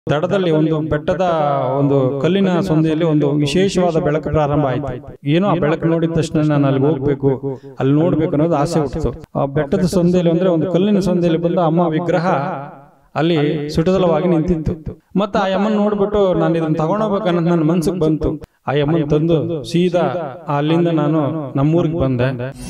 ದಡದಲ್ಲಿ ಒಂದು ಬೆಟ್ಟದ ಒಂದು ಕಲ್ಲಿನ ಸಂದಿಯಲ್ಲಿ ಒಂದು ವಿಶೇಷವಾದ ಬೆಳಕು ಪ್ರಾರಂಭ ಆಯ್ತು ಏನೋ ಆ ಬೆಳಕು ನೋಡಿದ ತಕ್ಷಣ ನಾನು ಅಲ್ಲಿ ಹೋಗ್ಬೇಕು ಅಲ್ಲಿ ನೋಡ್ಬೇಕು ಅನ್ನೋದು ಆಸೆ ಹುಟ್ಟಿತು ಆ ಬೆಟ್ಟದ ಸಂದಿಯಲ್ಲಿ ಅಂದ್ರೆ ಒಂದು ಕಲ್ಲಿನ ಸಂದಿಯಲ್ಲಿ ಬಂದ ಅಮ್ಮ ವಿಗ್ರಹ ಅಲ್ಲಿ ಸುಟದಲವಾಗಿ ನಿಂತಿತ್ತು ಮತ್ತೆ ಆ ಯಮ್ಮನ್ ನೋಡ್ಬಿಟ್ಟು ನಾನು ಇದನ್ನ ತಗೊಂಡೋಗ್ಬೇಕನ್ನೋದು ನನ್ನ ಮನ್ಸಿಗೆ ಬಂತು ಆ ಯಮ್ಮನ್ ತಂದು ಸೀದಾ ಅಲ್ಲಿಂದ ನಾನು ನಮ್ಮೂರಿಗೆ ಬಂದೆ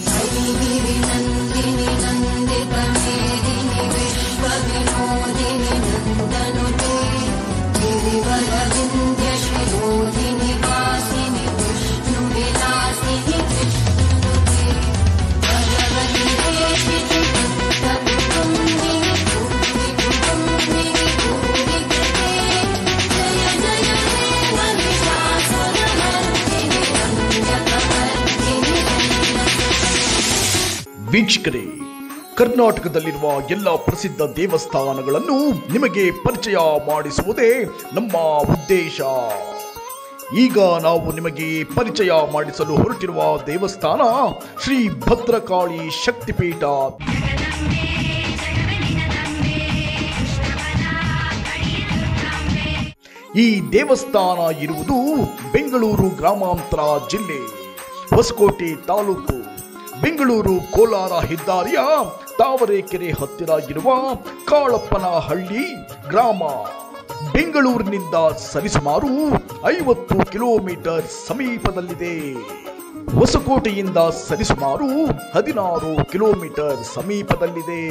ವೀಕ್ಷಕರೇ ಕರ್ನಾಟಕದಲ್ಲಿರುವ ಎಲ್ಲ ಪ್ರಸಿದ್ಧ ದೇವಸ್ಥಾನಗಳನ್ನು ನಿಮಗೆ ಪರಿಚಯ ಮಾಡಿಸುವುದೇ ನಮ್ಮ ಉದ್ದೇಶ ಈಗ ನಾವು ನಿಮಗೆ ಪರಿಚಯ ಮಾಡಿಸಲು ಹೊರಟಿರುವ ದೇವಸ್ಥಾನ ಶ್ರೀ ಭದ್ರಕಾಳಿ ಶಕ್ತಿಪೀಠ ಈ ದೇವಸ್ಥಾನ ಇರುವುದು ಬೆಂಗಳೂರು ಗ್ರಾಮಾಂತರ ಜಿಲ್ಲೆ ಹೊಸಕೋಟೆ ತಾಲೂಕು ಬೆಂಗಳೂರು ಕೋಲಾರ ಹೆದ್ದಾರಿಯ ತಾವರೆಕೆರೆ ಹತ್ತಿರ ಇರುವ ಕಾಳಪ್ಪನ ಹಳ್ಳಿ ಗ್ರಾಮ ಬೆಂಗಳೂರಿನಿಂದ ಸರಿಸುಮಾರು ಐವತ್ತು ಕಿಲೋಮೀಟರ್ ಸಮೀಪದಲ್ಲಿದೆ ಹೊಸಕೋಟೆಯಿಂದ ಸರಿಸುಮಾರು ಹದಿನಾರು ಕಿಲೋಮೀಟರ್ ಸಮೀಪದಲ್ಲಿದೆ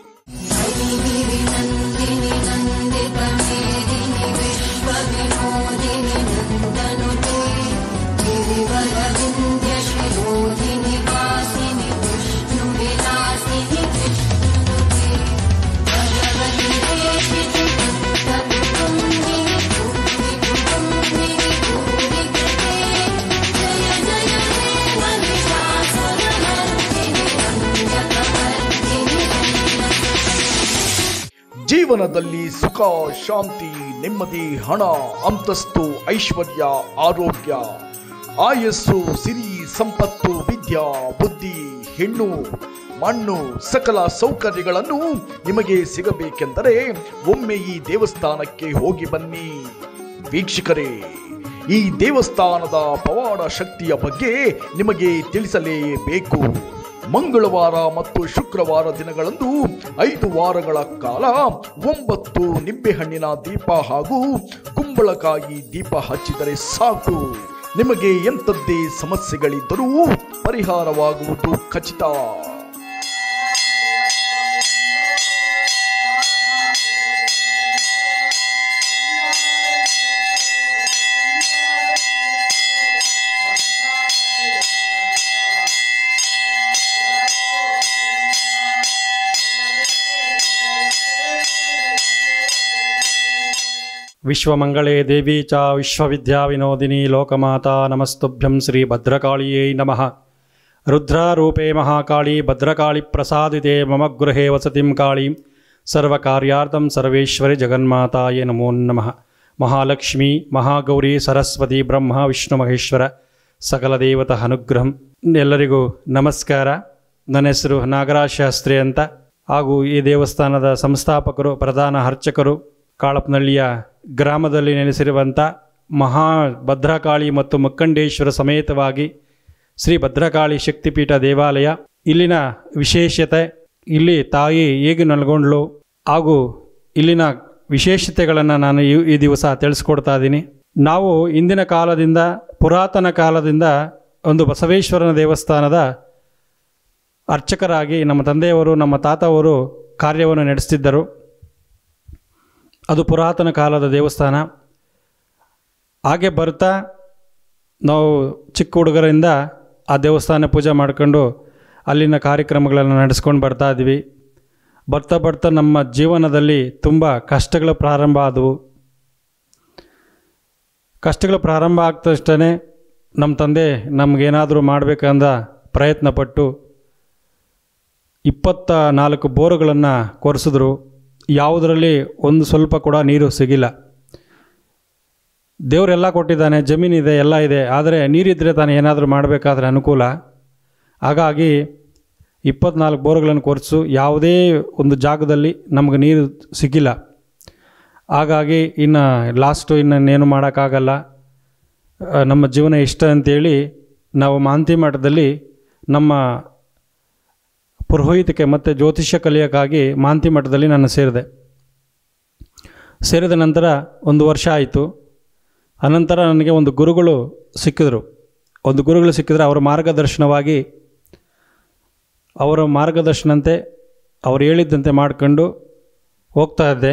ಜೀವನದಲ್ಲಿ ಸುಖ ಶಾಂತಿ ನೆಮ್ಮದಿ ಹಣ ಅಂತಸ್ತು ಐಶ್ವರ್ಯ ಆರೋಗ್ಯ ಆಯಸ್ಸು ಸಿರಿ ಸಂಪತ್ತು ವಿದ್ಯಾ ಬುದ್ಧಿ ಹೆಣ್ಣು ಮಣ್ಣು ಸಕಲ ಸೌಕರ್ಯಗಳನ್ನು ನಿಮಗೆ ಸಿಗಬೇಕೆಂದರೆ ಒಮ್ಮೆ ಈ ದೇವಸ್ಥಾನಕ್ಕೆ ಹೋಗಿ ಬನ್ನಿ ವೀಕ್ಷಕರೇ ಈ ದೇವಸ್ಥಾನದ ಪವಾಡ ಶಕ್ತಿಯ ಬಗ್ಗೆ ನಿಮಗೆ ತಿಳಿಸಲೇಬೇಕು ಮಂಗಳವಾರ ಮತ್ತು ಶುಕ್ರವಾರ ದಿನಗಳಂದು ಐದು ವಾರಗಳ ಕಾಲ ಒಂಬತ್ತು ನಿಂಬೆಹಣ್ಣಿನ ದೀಪ ಹಾಗೂ ಕುಂಬಳಕಾಯಿ ದೀಪ ಹಚ್ಚಿದರೆ ಸಾಕು ನಿಮಗೆ ಎಂಥದ್ದೇ ಸಮಸ್ಯೆಗಳಿದ್ದರೂ ಪರಿಹಾರವಾಗುವುದು ಖಚಿತ ವಿಶ್ವಮಂಗಳೇ ದೇವಿ ಚ ವಿಶ್ವವಿದ್ಯಾವಿನೋದಿನಿ ಲೋಕಮಾತಾ ನಮಸ್ತುಭ್ಯಂ ಶ್ರೀ ಭದ್ರಕಾಳಿಯೈ ನಮಃ ರುದ್ರಾರೂಪೇ ಮಹಾಕಾಳಿ ಭದ್ರಕಾಳಿ ಪ್ರಸಾದಿತೆ ಮಮ ಗೃಹೇ ವಸತಿಂ ಕಾಳಿ ಸರ್ವಕಾರ್ಯಾರ್ಥಂ ಸರ್ವೇಶ್ವರಿ ಜಗನ್ಮಾತಾಯೇ ನಮೋ ನಮಃ ಮಹಾಲಕ್ಷ್ಮಿ ಮಹಾಗೌರಿ ಸರಸ್ವತಿ ಬ್ರಹ್ಮ ವಿಷ್ಣು ಮಹೇಶ್ವರ ಸಕಲ ದೇವತ ಅನುಗ್ರಹಂ ಎಲ್ಲರಿಗೂ ನಮಸ್ಕಾರ ನನ್ನ ಹೆಸರು ನಾಗರಾಜ್ ಶಾಸ್ತ್ರಿ ಅಂತ ಹಾಗೂ ಈ ದೇವಸ್ಥಾನದ ಸಂಸ್ಥಾಪಕರು ಪ್ರಧಾನ ಅರ್ಚಕರು ಕಾಳಪ್ಪನಹಳ್ಳಿಯ ಗ್ರಾಮದಲ್ಲಿ ನೆಲೆಸಿರುವಂಥ ಮಹಾ ಭದ್ರಕಾಳಿ ಮತ್ತು ಮಕ್ಕಂಡೇಶ್ವರ ಸಮೇತವಾಗಿ ಶ್ರೀ ಭದ್ರಕಾಳಿ ಶಕ್ತಿಪೀಠ ದೇವಾಲಯ ಇಲ್ಲಿನ ವಿಶೇಷತೆ ಇಲ್ಲಿ ತಾಯಿ ಹೇಗೆ ನಲ್ಗೊಂಡ್ಲು ಹಾಗೂ ಇಲ್ಲಿನ ವಿಶೇಷತೆಗಳನ್ನು ನಾನು ಈ ಈ ದಿವಸ ತಿಳಿಸ್ಕೊಡ್ತಾ ಇದ್ದೀನಿ ನಾವು ಇಂದಿನ ಕಾಲದಿಂದ ಪುರಾತನ ಕಾಲದಿಂದ ಒಂದು ಬಸವೇಶ್ವರನ ದೇವಸ್ಥಾನದ ಅರ್ಚಕರಾಗಿ ನಮ್ಮ ತಂದೆಯವರು ನಮ್ಮ ತಾತವರು ಕಾರ್ಯವನ್ನು ನಡೆಸ್ತಿದ್ದರು ಅದು ಪುರಾತನ ಕಾಲದ ದೇವಸ್ಥಾನ ಹಾಗೆ ಬರ್ತಾ ನಾವು ಚಿಕ್ಕ ಹುಡುಗರಿಂದ ಆ ದೇವಸ್ಥಾನ ಪೂಜೆ ಮಾಡ್ಕೊಂಡು ಅಲ್ಲಿನ ಕಾರ್ಯಕ್ರಮಗಳನ್ನು ನಡೆಸ್ಕೊಂಡು ಬರ್ತಾ ಇದ್ವಿ ಬರ್ತಾ ಬರ್ತಾ ನಮ್ಮ ಜೀವನದಲ್ಲಿ ತುಂಬ ಕಷ್ಟಗಳು ಪ್ರಾರಂಭ ಆದವು ಕಷ್ಟಗಳು ಪ್ರಾರಂಭ ಆಗ್ತಷ್ಟೇ ನಮ್ಮ ತಂದೆ ನಮಗೇನಾದರೂ ಮಾಡಬೇಕಂದ ಪ್ರಯತ್ನಪಟ್ಟು ಇಪ್ಪತ್ತ ನಾಲ್ಕು ಬೋರುಗಳನ್ನು ಕೊರೆಸಿದ್ರು ಯಾವುದರಲ್ಲಿ ಒಂದು ಸ್ವಲ್ಪ ಕೂಡ ನೀರು ಸಿಗಿಲ್ಲ ದೇವರೆಲ್ಲ ಕೊಟ್ಟಿದ್ದಾನೆ ಜಮೀನಿದೆ ಎಲ್ಲ ಇದೆ ಆದರೆ ನೀರಿದ್ದರೆ ತಾನು ಏನಾದರೂ ಮಾಡಬೇಕಾದ್ರೆ ಅನುಕೂಲ ಹಾಗಾಗಿ ಇಪ್ಪತ್ನಾಲ್ಕು ಬೋರ್ಗಳನ್ನು ಕೊರೆಸು ಯಾವುದೇ ಒಂದು ಜಾಗದಲ್ಲಿ ನಮಗೆ ನೀರು ಸಿಕ್ಕಿಲ್ಲ ಹಾಗಾಗಿ ಇನ್ನು ಲಾಸ್ಟು ಇನ್ನೇನು ಮಾಡೋಕ್ಕಾಗಲ್ಲ ಆ, ನಮ್ಮ ಜೀವನ ಇಷ್ಟ ಅಂತೇಳಿ ನಾವು ಮಾಂತಿ ಮಠದಲ್ಲಿ ನಮ್ಮ ಪುರೋಹಿತಿಕೆ ಮತ್ತು ಜ್ಯೋತಿಷ್ಯ ಕಲಿಯೋಕ್ಕಾಗಿ ಮಾಂತಿ ಮಠದಲ್ಲಿ ನಾನು ಸೇರಿದೆ ಸೇರಿದ ನಂತರ ಒಂದು ವರ್ಷ ಆಯಿತು ಅನಂತರ ನನಗೆ ಒಂದು ಗುರುಗಳು ಸಿಕ್ಕಿದ್ರು ಒಂದು ಗುರುಗಳು ಸಿಕ್ಕಿದ್ರೆ ಅವರ ಮಾರ್ಗದರ್ಶನವಾಗಿ ಅವರ ಮಾರ್ಗದರ್ಶನಂತೆ ಅವ್ರು ಹೇಳಿದ್ದಂತೆ ಮಾಡ್ಕೊಂಡು ಹೋಗ್ತಾ ಇದ್ದೆ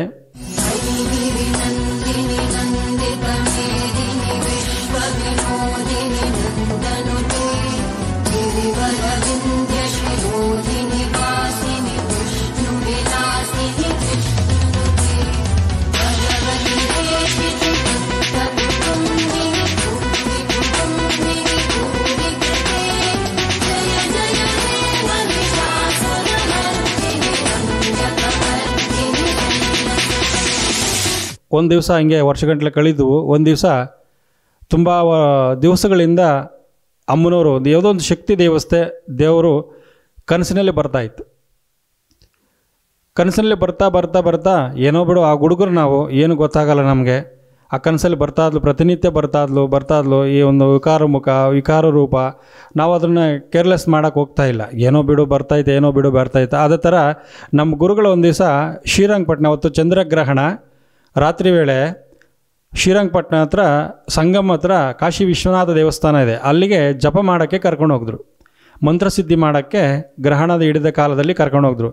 ಒಂದು ದಿವಸ ಹಿಂಗೆ ವರ್ಷಗಟ್ಟಲೆ ಕಳೆದು ಒಂದು ದಿವಸ ತುಂಬ ದಿವಸಗಳಿಂದ ಅಮ್ಮನವರು ಒಂದು ಯಾವುದೋ ಒಂದು ಶಕ್ತಿ ದೇವಸ್ಥೆ ದೇವರು ಕನಸಿನಲ್ಲಿ ಬರ್ತಾ ಇತ್ತು ಕನಸಿನಲ್ಲಿ ಬರ್ತಾ ಬರ್ತಾ ಬರ್ತಾ ಏನೋ ಬಿಡು ಆ ಹುಡುಗರು ನಾವು ಏನು ಗೊತ್ತಾಗಲ್ಲ ನಮಗೆ ಆ ಕನಸಲ್ಲಿ ಬರ್ತಾ ಇದ್ಲು ಪ್ರತಿನಿತ್ಯ ಬರ್ತಾ ಇದ್ಲು ಬರ್ತಾ ಇದ್ಲು ಈ ಒಂದು ವಿಕಾರ ಮುಖ ವಿಕಾರ ರೂಪ ನಾವು ಅದನ್ನು ಕೇರ್ಲೆಸ್ ಮಾಡೋಕ್ಕೆ ಹೋಗ್ತಾ ಇಲ್ಲ ಏನೋ ಬಿಡು ಬರ್ತೈತೆ ಏನೋ ಬಿಡು ಬರ್ತೈತೆ ಅದೇ ಥರ ನಮ್ಮ ಗುರುಗಳು ಒಂದು ದಿವಸ ಶ್ರೀರಂಗಪಟ್ಟಣ ಅವತ್ತು ಚಂದ್ರಗ್ರಹಣ ರಾತ್ರಿ ವೇಳೆ ಶ್ರೀರಂಗಪಟ್ಟಣ ಹತ್ರ ಸಂಗಮ ಹತ್ರ ಕಾಶಿ ವಿಶ್ವನಾಥ ದೇವಸ್ಥಾನ ಇದೆ ಅಲ್ಲಿಗೆ ಜಪ ಮಾಡೋಕ್ಕೆ ಕರ್ಕೊಂಡು ಹೋಗಿದ್ರು ಮಂತ್ರಸಿದ್ಧಿ ಮಾಡೋಕ್ಕೆ ಗ್ರಹಣದ ಹಿಡಿದ ಕಾಲದಲ್ಲಿ ಕರ್ಕೊಂಡು ಹೋಗಿದ್ರು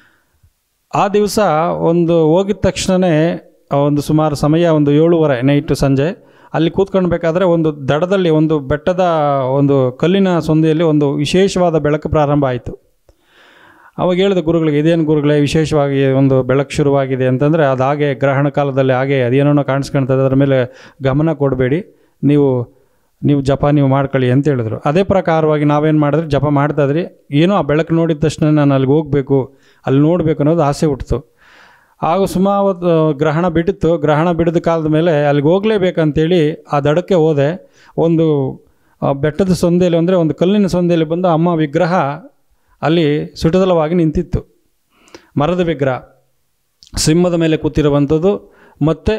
ಆ ದಿವಸ ಒಂದು ಹೋಗಿದ ತಕ್ಷಣವೇ ಒಂದು ಸುಮಾರು ಸಮಯ ಒಂದು ಏಳುವರೆ ನೈಟು ಸಂಜೆ ಅಲ್ಲಿ ಕೂತ್ಕೊಳ್ಬೇಕಾದ್ರೆ ಒಂದು ದಡದಲ್ಲಿ ಒಂದು ಬೆಟ್ಟದ ಒಂದು ಕಲ್ಲಿನ ಸೊಂದೆಯಲ್ಲಿ ಒಂದು ವಿಶೇಷವಾದ ಬೆಳಕು ಪ್ರಾರಂಭ ಆಯಿತು ಅವಾಗ ಹೇಳಿದ ಗುರುಗಳಿಗೆ ಇದೇನು ಗುರುಗಳೇ ವಿಶೇಷವಾಗಿ ಒಂದು ಬೆಳಕು ಶುರುವಾಗಿದೆ ಅಂತಂದರೆ ಅದು ಹಾಗೆ ಗ್ರಹಣ ಕಾಲದಲ್ಲಿ ಹಾಗೆ ಅದೇನೋ ಕಾಣಿಸ್ಕೊಳ್ತದೆ ಅದರ ಮೇಲೆ ಗಮನ ಕೊಡಬೇಡಿ ನೀವು ನೀವು ಜಪ ನೀವು ಮಾಡ್ಕೊಳ್ಳಿ ಅಂತ ಹೇಳಿದ್ರು ಅದೇ ಪ್ರಕಾರವಾಗಿ ನಾವೇನು ಮಾಡಿದ್ರಿ ಜಪ ಮಾಡ್ತಾಯಿದ್ರಿ ಏನೋ ಆ ಬೆಳಕು ನೋಡಿದ ತಕ್ಷಣ ನಾನು ಅಲ್ಲಿಗೆ ಹೋಗಬೇಕು ಅಲ್ಲಿ ನೋಡಬೇಕು ಅನ್ನೋದು ಆಸೆ ಹುಟ್ಟಿತು ಆಗ ಸುಮಾರು ಗ್ರಹಣ ಬಿಟ್ಟಿತ್ತು ಗ್ರಹಣ ಬಿಡಿದ ಕಾಲದ ಮೇಲೆ ಅಲ್ಲಿಗೆ ಹೋಗಲೇಬೇಕಂತೇಳಿ ಆ ದಡಕ್ಕೆ ಹೋದೆ ಒಂದು ಆ ಬೆಟ್ಟದ ಸೊಂದೆಯಲ್ಲಿ ಅಂದರೆ ಒಂದು ಕಲ್ಲಿನ ಸೊಂದೆಯಲ್ಲಿ ಬಂದು ಅಮ್ಮ ವಿಗ್ರಹ ಅಲ್ಲಿ ಸುಟದಲವಾಗಿ ನಿಂತಿತ್ತು ಮರದ ವಿಗ್ರಹ ಸಿಂಹದ ಮೇಲೆ ಕೂತಿರುವಂಥದ್ದು ಮತ್ತು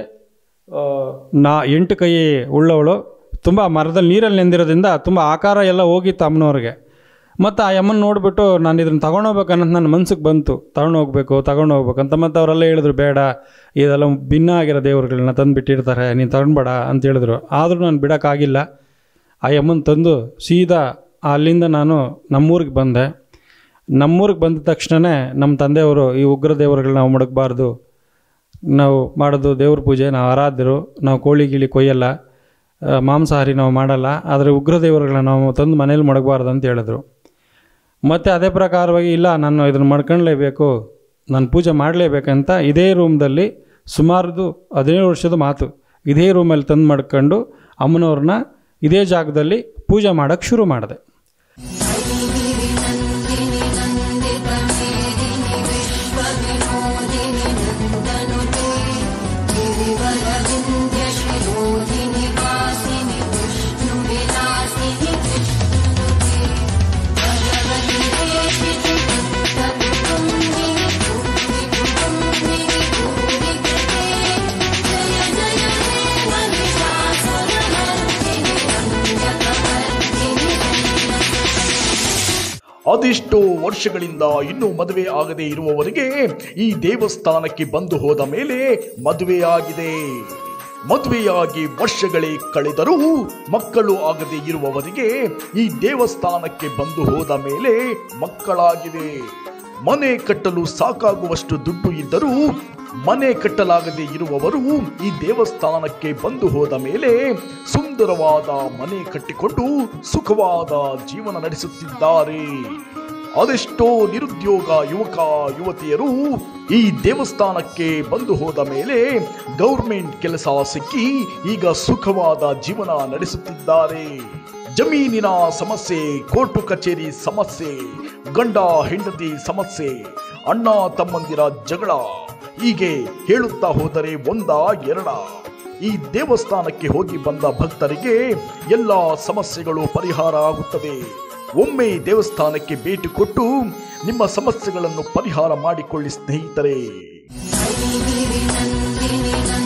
ನಾ ಎಂಟು ಕೈ ಉಳ್ಳವಳು ತುಂಬ ಮರದಲ್ಲಿ ನೀರಲ್ಲಿ ನೆಂದಿರೋದ್ರಿಂದ ತುಂಬ ಆಕಾರ ಎಲ್ಲ ಹೋಗಿತ್ತು ಅಮ್ಮನವ್ರಿಗೆ ಮತ್ತು ಆ ಅಮ್ಮನ ನೋಡಿಬಿಟ್ಟು ನಾನು ಇದನ್ನು ತಗೊಂಡೋಗ್ಬೇಕು ಅನ್ನೋದು ನನ್ನ ಮನ್ಸಿಗೆ ಬಂತು ತಗೊಂಡು ಹೋಗ್ಬೇಕು ತಗೊಂಡು ಹೋಗ್ಬೇಕು ಅಂತ ಮತ್ತು ಅವರೆಲ್ಲ ಹೇಳಿದ್ರು ಬೇಡ ಇದೆಲ್ಲ ಭಿನ್ನ ಆಗಿರೋ ದೇವ್ರುಗಳನ್ನ ತಂದು ಬಿಟ್ಟಿರ್ತಾರೆ ನೀನು ತಗೊಂಡ್ಬೇಡ ಅಂತ ಹೇಳಿದ್ರು ಆದರೂ ನಾನು ಬಿಡೋಕ್ಕಾಗಿಲ್ಲ ಆ ಅಮ್ಮನ ತಂದು ಸೀದಾ ಅಲ್ಲಿಂದ ನಾನು ನಮ್ಮೂರಿಗೆ ಬಂದೆ ನಮ್ಮೂರಿಗೆ ಬಂದ ತಕ್ಷಣವೇ ನಮ್ಮ ತಂದೆಯವರು ಈ ಉಗ್ರ ದೇವರುಗಳನ್ನ ನಾವು ಮುಡಗಬಾರ್ದು ನಾವು ಮಾಡೋದು ದೇವ್ರ ಪೂಜೆ ನಾವು ಆರಾಧ್ಯರು ನಾವು ಕೋಳಿ ಗಿಳಿ ಕೊಯ್ಯಲ್ಲ ಆ, ಮಾಂಸಾಹಾರಿ ನಾವು ಮಾಡಲ್ಲ ಆದರೆ ಉಗ್ರ ದೇವರುಗಳನ್ನ ನಾವು ತಂದು ಮನೇಲಿ ಮಡಗಬಾರ್ದು ಅಂತ ಹೇಳಿದ್ರು ಮತ್ತು ಅದೇ ಪ್ರಕಾರವಾಗಿ ಇಲ್ಲ ನಾನು ಇದನ್ನು ಮಾಡ್ಕೊಳ್ಳೇಬೇಕು ನಾನು ಪೂಜೆ ಮಾಡಲೇಬೇಕಂತ ಇದೇ ರೂಮ್ದಲ್ಲಿ ಸುಮಾರದು ಹದಿನೇಳು ವರ್ಷದ ಮಾತು ಇದೇ ರೂಮಲ್ಲಿ ತಂದು ಮಾಡ್ಕೊಂಡು ಅಮ್ಮನವ್ರನ್ನ ಇದೇ ಜಾಗದಲ್ಲಿ ಪೂಜೆ ಮಾಡೋಕ್ಕೆ ಶುರು ಮಾಡಿದೆ ಅದೆಷ್ಟೋ ವರ್ಷಗಳಿಂದ ಇನ್ನೂ ಮದುವೆ ಆಗದೆ ಇರುವವರಿಗೆ ಈ ದೇವಸ್ಥಾನಕ್ಕೆ ಬಂದು ಹೋದ ಮೇಲೆ ಮದುವೆಯಾಗಿದೆ ಮದುವೆಯಾಗಿ ವರ್ಷಗಳೇ ಕಳೆದರೂ ಮಕ್ಕಳು ಆಗದೆ ಇರುವವರಿಗೆ ಈ ದೇವಸ್ಥಾನಕ್ಕೆ ಬಂದು ಹೋದ ಮೇಲೆ ಮಕ್ಕಳಾಗಿವೆ ಮನೆ ಕಟ್ಟಲು ಸಾಕಾಗುವಷ್ಟು ದುಡ್ಡು ಇದ್ದರೂ ಮನೆ ಕಟ್ಟಲಾಗದೆ ಇರುವವರು ಈ ದೇವಸ್ಥಾನಕ್ಕೆ ಬಂದು ಹೋದ ಮೇಲೆ ಸುಂದರವಾದ ಮನೆ ಕಟ್ಟಿಕೊಂಡು ಸುಖವಾದ ಜೀವನ ನಡೆಸುತ್ತಿದ್ದಾರೆ ಅದೆಷ್ಟೋ ನಿರುದ್ಯೋಗ ಯುವಕ ಯುವತಿಯರು ಈ ದೇವಸ್ಥಾನಕ್ಕೆ ಬಂದು ಹೋದ ಮೇಲೆ ಗೌರ್ಮೆಂಟ್ ಕೆಲಸ ಸಿಕ್ಕಿ ಈಗ ಸುಖವಾದ ಜೀವನ ನಡೆಸುತ್ತಿದ್ದಾರೆ ಜಮೀನಿನ ಸಮಸ್ಯೆ ಕೋರ್ಟು ಕಚೇರಿ ಸಮಸ್ಯೆ ಗಂಡ ಹೆಂಡತಿ ಸಮಸ್ಯೆ ಅಣ್ಣ ತಮ್ಮಂದಿರ ಜಗಳ ಹೀಗೆ ಹೇಳುತ್ತಾ ಹೋದರೆ ಒಂದ ಎರಡ ಈ ದೇವಸ್ಥಾನಕ್ಕೆ ಹೋಗಿ ಬಂದ ಭಕ್ತರಿಗೆ ಎಲ್ಲ ಸಮಸ್ಯೆಗಳು ಪರಿಹಾರ ಆಗುತ್ತದೆ ಒಮ್ಮೆ ದೇವಸ್ಥಾನಕ್ಕೆ ಭೇಟಿ ಕೊಟ್ಟು ನಿಮ್ಮ ಸಮಸ್ಯೆಗಳನ್ನು ಪರಿಹಾರ ಮಾಡಿಕೊಳ್ಳಿ ಸ್ನೇಹಿತರೆ ನಂದಿನಿ ನಂದಿನಿ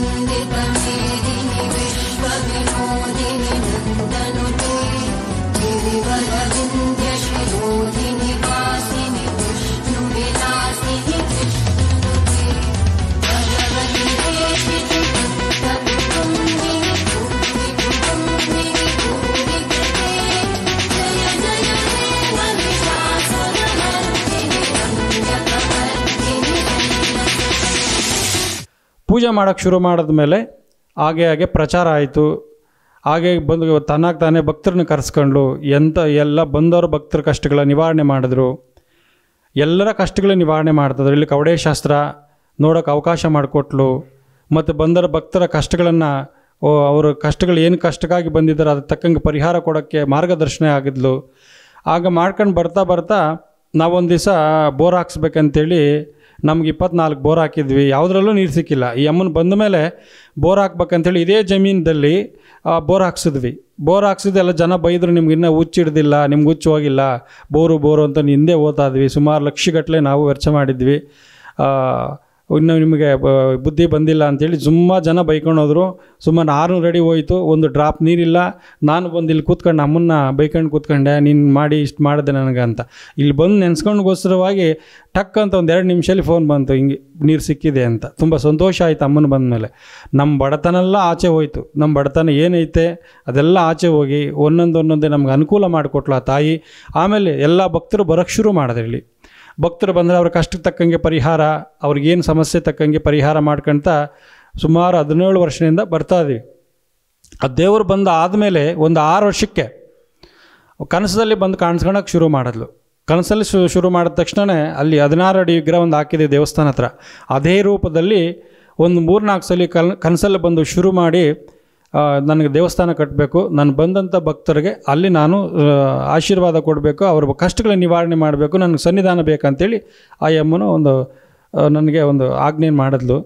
ಪೂಜೆ ಮಾಡೋಕ್ಕೆ ಶುರು ಮಾಡಿದ್ಮೇಲೆ ಹಾಗೆ ಹಾಗೆ ಪ್ರಚಾರ ಆಯಿತು ಹಾಗೆ ಬಂದು ತನ್ನಾಗ ತಾನೇ ಭಕ್ತರನ್ನ ಕರೆಸ್ಕೊಂಡು ಎಂಥ ಎಲ್ಲ ಬಂದವರು ಭಕ್ತರ ಕಷ್ಟಗಳ ನಿವಾರಣೆ ಮಾಡಿದ್ರು ಎಲ್ಲರ ಕಷ್ಟಗಳ ನಿವಾರಣೆ ಮಾಡ್ತಿದ್ರು ಇಲ್ಲಿ ಕವಡೆ ಶಾಸ್ತ್ರ ನೋಡೋಕೆ ಅವಕಾಶ ಮಾಡಿಕೊಟ್ಲು ಮತ್ತು ಬಂದರ ಭಕ್ತರ ಕಷ್ಟಗಳನ್ನು ಅವರ ಕಷ್ಟಗಳು ಏನು ಕಷ್ಟಕ್ಕಾಗಿ ಬಂದಿದ್ದಾರೆ ಅದಕ್ಕೆ ತಕ್ಕಂಗೆ ಪರಿಹಾರ ಕೊಡೋಕ್ಕೆ ಮಾರ್ಗದರ್ಶನ ಆಗಿದ್ಲು ಆಗ ಮಾಡ್ಕೊಂಡು ಬರ್ತಾ ಬರ್ತಾ ನಾವೊಂದು ದಿವಸ ಬೋರ್ ಹಾಕ್ಸ್ಬೇಕಂತೇಳಿ ನಮ್ಗೆ ಇಪ್ಪತ್ನಾಲ್ಕು ಬೋರ್ ಹಾಕಿದ್ವಿ ಯಾವುದ್ರಲ್ಲೂ ನೀರು ಸಿಕ್ಕಿಲ್ಲ ಈ ಅಮ್ಮನ ಬಂದ ಮೇಲೆ ಬೋರ್ ಹಾಕ್ಬೇಕಂತೇಳಿ ಇದೇ ಜಮೀನಲ್ಲಿ ಆ, ಬೋರ್ ಹಾಕ್ಸಿದ್ವಿ ಬೋರ್ ಹಾಕ್ಸಿದ್ದು ಎಲ್ಲ ಜನ ಬೈದರು ನಿಮ್ಗೆ ಇನ್ನೂ ಹುಚ್ಚಿಡ್ದಿಲ್ಲ ನಿಮ್ಗೆ ಹುಚ್ಚು ಹೋಗಿಲ್ಲ ಬೋರು ಬೋರು ಅಂತ ಹಿಂದೆ ಓದ್ತಾ ಇದ್ವಿ ಸುಮಾರು ಲಕ್ಷಗಟ್ಟಲೆ ನಾವು ವೆಚ್ಚ ಮಾಡಿದ್ವಿ ಆ, ಇನ್ನು ನಿಮಗೆ ಬ- ಬುದ್ಧಿ ಬಂದಿಲ್ಲ ಅಂತೇಳಿ ಸುಮ್ಮ ಜನ ಬೈಕೊಂಡು ಹೋದ್ರು ಸುಮಾರು ಆರುನೂರು ಅಡಿ ಹೋಯ್ತು ಒಂದು ಡ್ರಾಪ್ ನೀರಿಲ್ಲ ನಾನು ಬಂದು ಇಲ್ಲಿ ಕೂತ್ಕೊಂಡು ಅಮ್ಮನ್ನ ಬೈಕೊಂಡು ಕೂತ್ಕೊಂಡೆ ನೀನು ಮಾಡಿ ಇಷ್ಟು ಮಾಡಿದೆ ನನಗೆ ಅಂತ ಇಲ್ಲಿ ಬಂದು ನೆನೆಸ್ಕೊಂಡ್ಗೋಸ್ಕರವಾಗಿ ಟಕ್ ಅಂತ ಒಂದು ಎರಡು ನಿಮಿಷದಲ್ಲಿ ಫೋನ್ ಬಂತು ಹಿಂಗೆ ನೀರು ಸಿಕ್ಕಿದೆ ಅಂತ ತುಂಬ ಸಂತೋಷ ಆಯಿತು ಅಮ್ಮನ ಬಂದ ಮೇಲೆ ನಮ್ಮ ಬಡತನೆಲ್ಲ ಆಚೆ ಹೋಯ್ತು ನಮ್ಮ ಬಡತನ ಏನೈತೆ ಅದೆಲ್ಲ ಆಚೆ ಹೋಗಿ ಒಂದೊಂದು ಒಂದೊಂದೇ ನಮ್ಗೆ ಅನುಕೂಲ ಮಾಡಿಕೊಟ್ಲು ಆ ತಾಯಿ ಆಮೇಲೆ ಎಲ್ಲ ಭಕ್ತರು ಬರೋಕ್ಕೆ ಶುರು ಮಾಡಿದ್ರು ಇಲ್ಲಿ ಭಕ್ತರು ಬಂದರೆ ಅವ್ರ ಕಷ್ಟಕ್ಕೆ ತಕ್ಕಂಗೆ ಪರಿಹಾರ ಅವ್ರಿಗೇನು ಸಮಸ್ಯೆ ತಕ್ಕಂಗೆ ಪರಿಹಾರ ಮಾಡ್ಕೊಳ್ತಾ ಸುಮಾರು ಹದಿನೇಳು ವರ್ಷದಿಂದ ಬರ್ತಾ ಇದೀವಿ ಆ ದೇವರು ಬಂದ ಆದಮೇಲೆ ಒಂದು ಆರು ವರ್ಷಕ್ಕೆ ಕನಸಲ್ಲಿ ಬಂದು ಕಾಣಿಸ್ಕೊಳಕ್ಕೆ ಶುರು ಮಾಡಿದ್ಲು ಕನಸಲ್ಲಿ ಶು ಶುರು ಮಾಡಿದ ತಕ್ಷಣವೇ ಅಲ್ಲಿ ಹದಿನಾರು ಅಡಿ ವಿಗ್ರಹ ಒಂದು ಹಾಕಿದೆ ದೇವಸ್ಥಾನ ಹತ್ರ ಅದೇ ರೂಪದಲ್ಲಿ ಒಂದು ಮೂರ್ನಾಲ್ಕು ಸಲ ಕನ್ ಕನಸಲ್ಲಿ ಬಂದು ಶುರು ಮಾಡಿ ಆ, ನನಗೆ ದೇವಸ್ಥಾನ ಕಟ್ಟಬೇಕು ನಾನು ಬಂದಂಥ ಭಕ್ತರಿಗೆ ಅಲ್ಲಿ ನಾನು ಆ, ಆಶೀರ್ವಾದ ಕೊಡಬೇಕು ಅವ್ರ ಕಷ್ಟಗಳ ನಿವಾರಣೆ ಮಾಡಬೇಕು ನನಗೆ ಸನ್ನಿಧಾನ ಬೇಕಂತೇಳಿ ಆ ಯಮ್ಮನು ಒಂದು ಆ, ನನಗೆ ಒಂದು ಆಜ್ಞೆ ಮಾಡಿದ್ಲು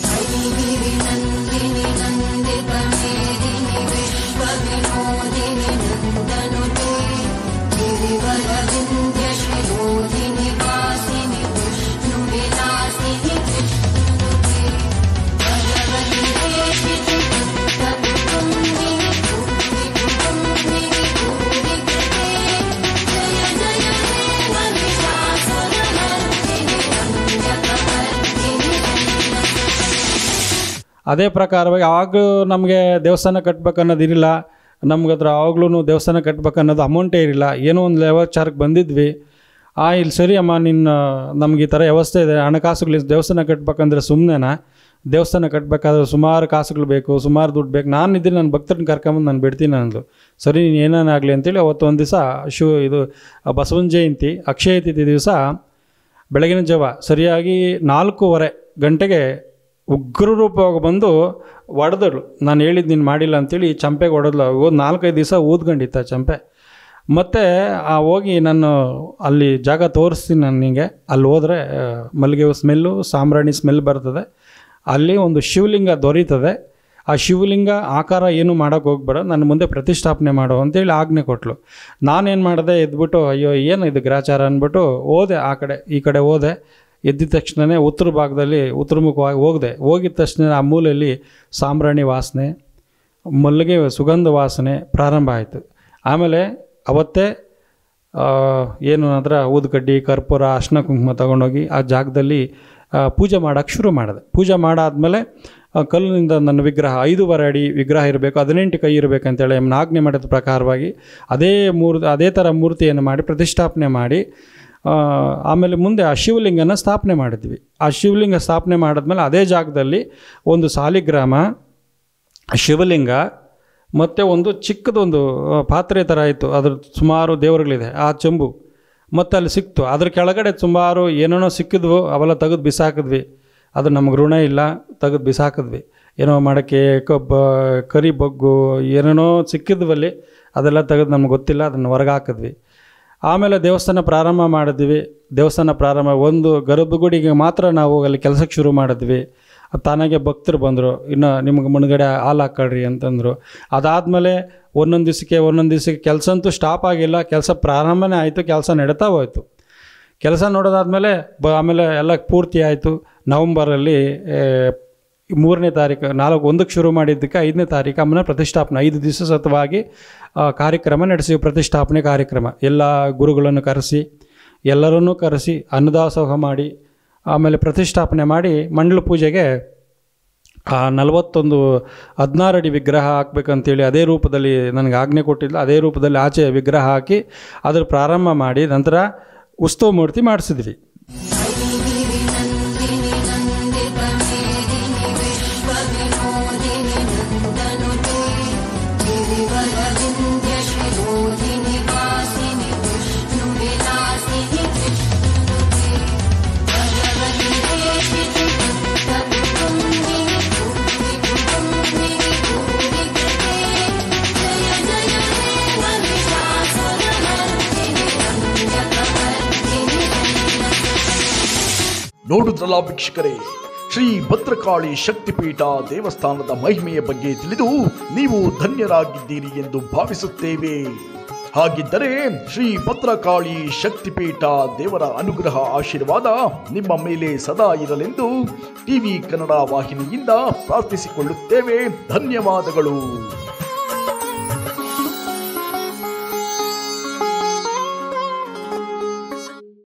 ಅದೇ ಪ್ರಕಾರವಾಗಿ ಆವಾಗೂ ನಮಗೆ ದೇವಸ್ಥಾನ ಕಟ್ಬೇಕು ಅನ್ನೋದಿರಲಿಲ್ಲ ನಮ್ಗೆ ಅದ್ರ ಆವಾಗ್ಲೂ ದೇವಸ್ಥಾನ ಕಟ್ಬೇಕು ಅನ್ನೋದು ಅಮೌಂಟೇ ಇರಲಿಲ್ಲ ಏನೋ ಒಂದು ಲೆವಾಚಾರಕ್ಕೆ ಬಂದಿದ್ವಿ ಆ ಇಲ್ಲಿ ಸರಿ ಅಮ್ಮ ನಿನ್ನ ನಮ್ಗೆ ಈ ಥರ ವ್ಯವಸ್ಥೆ ಇದೆ ಹಣಕಾಸುಗಳು ದೇವಸ್ಥಾನ ಕಟ್ಬೇಕಂದ್ರೆ ಸುಮ್ಮನೆನಾ ದೇವಸ್ಥಾನ ಕಟ್ಟಬೇಕಾದ್ರೆ ಸುಮಾರು ಕಾಸುಗಳು ಬೇಕು ಸುಮಾರು ದುಡ್ಡು ಬೇಕು ನಾನು ಇದ್ದೀನಿ ನನ್ನ ಭಕ್ತರನ್ನ ಕರ್ಕೊಂಬಂದು ನಾನು ಬಿಡ್ತೀನಿ ಅಂದ್ಲು ಸರಿ ನೀನು ಏನೇನಾಗಲಿ ಅಂತೇಳಿ ಅವತ್ತು ಒಂದು ದಿವಸ ಶು ಇದು ಬಸವನ ಜಯಂತಿ ಅಕ್ಷಯ ತಿಥಿ ದಿವಸ ಬೆಳಗಿನ ಜಾವ ಸರಿಯಾಗಿ ನಾಲ್ಕೂವರೆ ಗಂಟೆಗೆ ಉಗ್ರ ರೂಪವಾಗಿ ಬಂದು ಹೊಡೆದಳು ನಾನು ಹೇಳಿದ್ದು ನೀನು ಮಾಡಿಲ್ಲ ಅಂತೇಳಿ ಚಂಪೆಗೆ ಹೊಡೆದ್ಲು ಓದ್ ನಾಲ್ಕೈದು ದಿವಸ ಊದ್ಕೊಂಡಿತ್ತ ಚಂಪೆ ಮತ್ತು ಆ ಹೋಗಿ ನಾನು ಅಲ್ಲಿ ಜಾಗ ತೋರಿಸ್ತೀನಿ ನಾನು ನಿಮಗೆ ಅಲ್ಲಿ ಹೋದರೆ ಆ, ಮಲ್ಲಿಗೆ ಹೂ ಸ್ಮೆಲ್ಲು ಸಾಂಬ್ರಾಣಿ ಸ್ಮೆಲ್ ಬರ್ತದೆ ಅಲ್ಲಿ ಒಂದು ಶಿವಲಿಂಗ ದೊರೀತದೆ ಆ ಶಿವಲಿಂಗ ಆಕಾರ ಏನು ಮಾಡೋಕ್ಕೆ ಹೋಗ್ಬೇಡ ನನ್ನ ಮುಂದೆ ಪ್ರತಿಷ್ಠಾಪನೆ ಮಾಡು ಅಂತೇಳಿ ಆಜ್ಞೆ ಕೊಟ್ಟಳು ನಾನೇನು ಮಾಡಿದೆ ಎದ್ಬಿಟ್ಟು ಅಯ್ಯೋ ಏನು ಇದು ಗ್ರಾಚಾರ ಅಂದ್ಬಿಟ್ಟು ಹೋದೆ ಆ ಕಡೆ ಈ ಕಡೆ ಹೋದೆ ಎದ್ದಿದ ತಕ್ಷಣವೇ ಉತ್ತರ ಭಾಗದಲ್ಲಿ ಉತ್ತರಮುಖವಾಗಿ ಹೋಗಿದೆ ಹೋಗಿದ ತಕ್ಷಣ ಆ ಮೂಲೆಯಲ್ಲಿ ಸಾಂಬ್ರಾಣಿ ವಾಸನೆ ಮಲ್ಲಿಗೆ ಸುಗಂಧ ವಾಸನೆ ಪ್ರಾರಂಭ ಆಯಿತು ಆಮೇಲೆ ಅವತ್ತೇ ಆ, ಏನು ಅದರ ಊದುಕಡ್ಡಿ ಕರ್ಪೂರ ಅರ್ಶಿನ ಕುಂಕುಮ ತಗೊಂಡೋಗಿ ಆ ಜಾಗದಲ್ಲಿ ಆ, ಪೂಜೆ ಮಾಡೋಕ್ಕೆ ಶುರು ಮಾಡಿದೆ ಪೂಜೆ ಮಾಡಾದ್ಮೇಲೆ ಆ ಕಲ್ಲಿನಿಂದ ನನ್ನ ವಿಗ್ರಹ ಐದೂವರೆ ಅಡಿ ವಿಗ್ರಹ ಇರಬೇಕು ಹದಿನೆಂಟು ಕೈ ಇರಬೇಕಂತೇಳಿ ನಮ್ಮನ್ನ ಆಜ್ಞೆ ಮಾಡಿದ ಪ್ರಕಾರವಾಗಿ ಅದೇ ಮೂರ್ ಅದೇ ಥರ ಮೂರ್ತಿಯನ್ನು ಮಾಡಿ ಪ್ರತಿಷ್ಠಾಪನೆ ಮಾಡಿ ಆ, ಆಮೇಲೆ ಮುಂದೆ ಆ ಶಿವಲಿಂಗನ ಸ್ಥಾಪನೆ ಮಾಡಿದ್ವಿ ಆ ಶಿವಲಿಂಗ ಸ್ಥಾಪನೆ ಮಾಡಿದ್ಮೇಲೆ ಅದೇ ಜಾಗದಲ್ಲಿ ಒಂದು ಸಾಲಿಗ್ರಾಮ ಶಿವಲಿಂಗ ಮತ್ತು ಒಂದು ಚಿಕ್ಕದೊಂದು ಆ, ಪಾತ್ರೆ ಥರ ಇತ್ತು ಅದ್ರ ಸುಮಾರು ದೇವರುಗಳಿದೆ ಆ ಚೆಂಬು ಮತ್ತು ಅಲ್ಲಿ ಸಿಕ್ತು ಅದ್ರ ಕೆಳಗಡೆ ಸುಮಾರು ಏನೇನೋ ಸಿಕ್ಕಿದ್ವು ಅವೆಲ್ಲ ತೆಗೆದು ಬಿಸಾಕಿದ್ವಿ ಅದು ನಮಗೆ ಋಣ ಇಲ್ಲ ತೆಗೆದು ಬಿಸಾಕಿದ್ವಿ ಏನೋ ಮಾಡೋಕ್ಕೆ ಕಬ್ಬ ಕರಿ ಬಗ್ಗು ಏನೇನೋ ಸಿಕ್ಕಿದ್ವಲ್ಲಿ ಅದೆಲ್ಲ ತೆಗೆದು ನಮ್ಗೆ ಗೊತ್ತಿಲ್ಲ ಅದನ್ನು ಹೊರಗೆ ಹಾಕಿದ್ವಿ ಆಮೇಲೆ ದೇವಸ್ಥಾನ ಪ್ರಾರಂಭ ಮಾಡಿದ್ವಿ ದೇವಸ್ಥಾನ ಪ್ರಾರಂಭ ಒಂದು ಗರ್ಭಗುಡಿಗೆ ಮಾತ್ರ ನಾವು ಅಲ್ಲಿ ಕೆಲಸಕ್ಕೆ ಶುರು ಮಾಡಿದ್ವಿ ತಾನಾಗೆ ಭಕ್ತರು ಬಂದರು ಇನ್ನು ನಿಮ್ಗೆ ಮುಳುಗಡೆ ಹಾಲು ಹಾಕೊಳ್ರಿ ಅಂತಂದರು ಅದಾದಮೇಲೆ ಒಂದೊಂದು ದಿವಸಕ್ಕೆ ಒಂದೊಂದು ದಿವಸಕ್ಕೆ ಕೆಲಸ ಅಂತೂ ಸ್ಟಾಪ್ ಆಗಿಲ್ಲ ಕೆಲಸ ಪ್ರಾರಂಭನೇ ಆಯಿತು ಕೆಲಸ ನಡೀತಾ ಹೋಯ್ತು ಕೆಲಸ ನೋಡೋದಾದ್ಮೇಲೆ ಬ ಆಮೇಲೆ ಎಲ್ಲ ಪೂರ್ತಿ ಆಯಿತು ನವಂಬರಲ್ಲಿ ಮೂರನೇ ತಾರೀಕು ನಾಲ್ಕು ಒಂದಕ್ಕೆ ಶುರು ಮಾಡಿದ್ದಕ್ಕೆ ಐದನೇ ತಾರೀಕು ಅಮ್ಮನ ಪ್ರತಿಷ್ಠಾಪನೆ ಐದು ದಿವಸ ಸತತವಾಗಿ ಆ, ಕಾರ್ಯಕ್ರಮ ನಡೆಸಿ ಪ್ರತಿಷ್ಠಾಪನೆ ಕಾರ್ಯಕ್ರಮ ಎಲ್ಲ ಗುರುಗಳನ್ನು ಕರೆಸಿ ಎಲ್ಲರನ್ನೂ ಕರೆಸಿ ಅನ್ನದಾಸೋಹ ಮಾಡಿ ಆಮೇಲೆ ಪ್ರತಿಷ್ಠಾಪನೆ ಮಾಡಿ ಮಂಡಲ ಪೂಜೆಗೆ ಆ ನಲವತ್ತೊಂದು ಹದಿನಾರು ಅಡಿ ವಿಗ್ರಹ ಹಾಕ್ಬೇಕಂತೇಳಿ ಅದೇ ರೂಪದಲ್ಲಿ ನನಗೆ ಆಜ್ಞೆ ಕೊಟ್ಟಿಲ್ಲ ಅದೇ ರೂಪದಲ್ಲಿ ಆಚೆ ವಿಗ್ರಹ ಹಾಕಿ ಅದ್ರ ಪ್ರಾರಂಭ ಮಾಡಿ ನಂತರ ಉತ್ಸವ ಮೂರ್ತಿ ಮಾಡಿಸಿದ್ವಿ ನೋಡುದ್ರಲ್ಲ ವೀಕ್ಷಕರೇ ಶ್ರೀ ಭದ್ರಕಾಳಿ ಶಕ್ತಿಪೀಠ ದೇವಸ್ಥಾನದ ಮಹಿಮೆಯ ಬಗ್ಗೆ ತಿಳಿದು ನೀವು ಧನ್ಯರಾಗಿದ್ದೀರಿ ಎಂದು ಭಾವಿಸುತ್ತೇವೆ ಹಾಗಿದ್ದರೆ ಶ್ರೀ ಭದ್ರಕಾಳಿ ಶಕ್ತಿಪೀಠ ದೇವರ ಅನುಗ್ರಹ ಆಶೀರ್ವಾದ ನಿಮ್ಮ ಮೇಲೆ ಸದಾ ಇರಲೆಂದು ಟಿವಿ ಕನ್ನಡ ವಾಹಿನಿಯಿಂದ ಪ್ರಾರ್ಥಿಸಿಕೊಳ್ಳುತ್ತೇವೆ ಧನ್ಯವಾದಗಳು